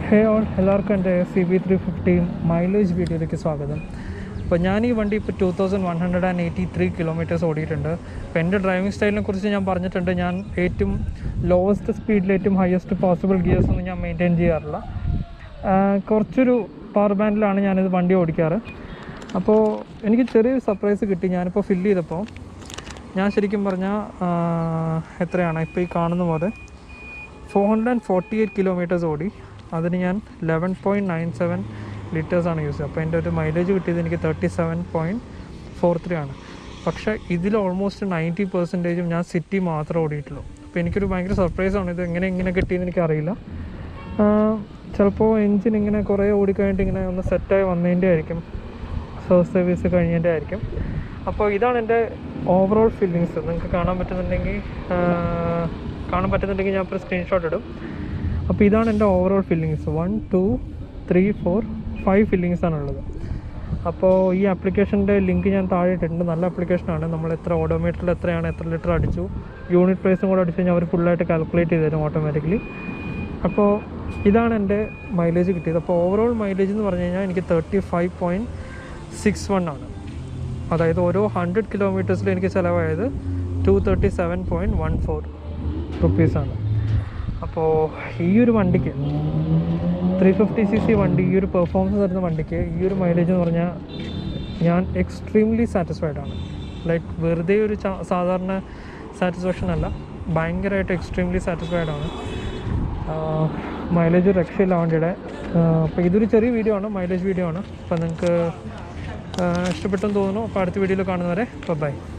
ഹേ all എല്ലാവർക്കും എൻ്റെ C B three fifty mileage വീഡിയോയിലേക്ക് സ്വാഗതം അപ്പോൾ ഞാൻ ഈ വണ്ടി ഇപ്പോൾ two thousand one hundred and eighty three kilometres ഓടിയിട്ടുണ്ട് അപ്പോൾ എൻ്റെ ഡ്രൈവിംഗ് സ്റ്റൈലിനെ കുറിച്ച് ഞാൻ പറഞ്ഞിട്ടുണ്ട് ഞാൻ ഏറ്റവും ലോവസ്റ്റ് സ്പീഡിൽ ഏറ്റവും ഹയസ്റ്റ് പോസിബിൾ ഗിയേഴ്സ് ഒന്നും ഞാൻ മെയിൻറ്റെയിൻ ചെയ്യാറില്ല ആഹ് കുറച്ചൊരു പവർ ബാൻഡിലാണ് ഞാനിത് വണ്ടി ഓടിക്കാറ് അപ്പോൾ എനിക്ക് ചെറിയൊരു സർപ്രൈസ് കിട്ടി ഞാനിപ്പോൾ ഫില്ല് ചെയ്തപ്പോൾ ഞാൻ ശരിക്കും പറഞ്ഞാൽ എത്രയാണ് ഇപ്പോൾ ഈ കാണുന്ന പോലെ four hundred and forty eight kilometres ഓടി അതിന് ഞാൻ ലെവൻ പോയിൻറ്റ് നയൻ സെവൻ ലിറ്റേഴ്സാണ് യൂസ് ചെയ്തത് അപ്പോൾ എൻ്റെ ഒരു മൈലേജ് കിട്ടിയത് എനിക്ക് thirty seven point four three ആണ് പക്ഷേ ഇതിൽ ഓൾമോസ്റ്റ് നയൻറ്റി പെർസെൻറ്റേജും ഞാൻ സിറ്റി മാത്രമേ ഓടിയിട്ടുള്ളൂ അപ്പോൾ എനിക്കൊരു ഭയങ്കര സർപ്രൈസാണ് ഇത് എങ്ങനെ ഇങ്ങനെ കിട്ടിയെന്ന് എനിക്കറിയില്ല ചിലപ്പോൾ എൻജിൻ ഇങ്ങനെ കുറേ ഓടിക്കഴിഞ്ഞിട്ട് ഇങ്ങനെ ഒന്ന് സെറ്റായി വന്നതിൻ്റെ ആയിരിക്കും സർവീസ് സർവീസ് കഴിഞ്ഞതിൻ്റെ ആയിരിക്കും അപ്പോൾ ഇതാണ് എൻ്റെ ഓവറോൾ ഫീലിങ്സ് നിങ്ങൾക്ക് കാണാൻ പറ്റുന്നുണ്ടെങ്കിൽ ആ, കാണാൻ പറ്റുന്നുണ്ടെങ്കിൽ ഞാൻ ഇപ്പോൾ സ്ക്രീൻഷോട്ട് ഇടും അപ്പോൾ ഇതാണ് എൻ്റെ overall feelings one two three four five feelings ആണുള്ളത് അപ്പോൾ ഈ ആപ്ലിക്കേഷൻ്റെ ലിങ്ക് ഞാൻ താഴെ ഇട്ടിട്ടുണ്ട് നല്ല ആപ്ലിക്കേഷനാണ് നമ്മൾ എത്ര ഓഡോമീറ്ററിൽ എത്രയാണ് എത്ര ലിറ്റർ അടിച്ചു യൂണിറ്റ് പ്രൈസും കൂടെ അടിച്ച് കഴിഞ്ഞാൽ അവർ ഫുള്ളായിട്ട് കാൽക്കുലേറ്റ് ചെയ്ത് തരും ഓട്ടോമാറ്റിക്കലി അപ്പോൾ ഇതാണ് എൻ്റെ മൈലേജ് കിട്ടിയത് അപ്പോൾ ഓവറോൾ മൈലേജ് എന്ന് പറഞ്ഞു കഴിഞ്ഞാൽ എനിക്ക് thirty five point six one ആണ് അതായത് ഓരോ ഹൺഡ്രഡ് കിലോമീറ്റേഴ്സിൽ എനിക്ക് ചിലവായത് two thirty seven point one four റുപ്പീസാണ് അപ്പോൾ ഈ ഒരു വണ്ടിക്ക് ത്രീ ഫിഫ്റ്റി സി സി വണ്ടി ഈ ഒരു പെർഫോമൻസ് തരുന്ന വണ്ടിക്ക് ഈ ഒരു മൈലേജ് എന്ന് പറഞ്ഞാൽ ഞാൻ എക്സ്ട്രീംലി സാറ്റിസ്ഫൈഡ് ആണ് ലൈക്ക് വെറുതെ ഒരു ചാ- സാധാരണ സാറ്റിസ്ഫാക്ഷൻ അല്ല ഭയങ്കരമായിട്ട് എക്സ്ട്രീംലി സാറ്റിസ്ഫൈഡ് ആണ് മൈലേജ് ഒരു രക്ഷയില്ല വണ്ടിയുടെ അപ്പോൾ ഇതൊരു ചെറിയ വീഡിയോ ആണ് മൈലേജ് വീഡിയോ ആണ് അപ്പോൾ നിങ്ങൾക്ക് ഇഷ്ടപ്പെട്ടെന്ന് തോന്നുന്നു അപ്പോൾ അടുത്ത വീഡിയോയിൽ കാണുന്നവരെ ബൈ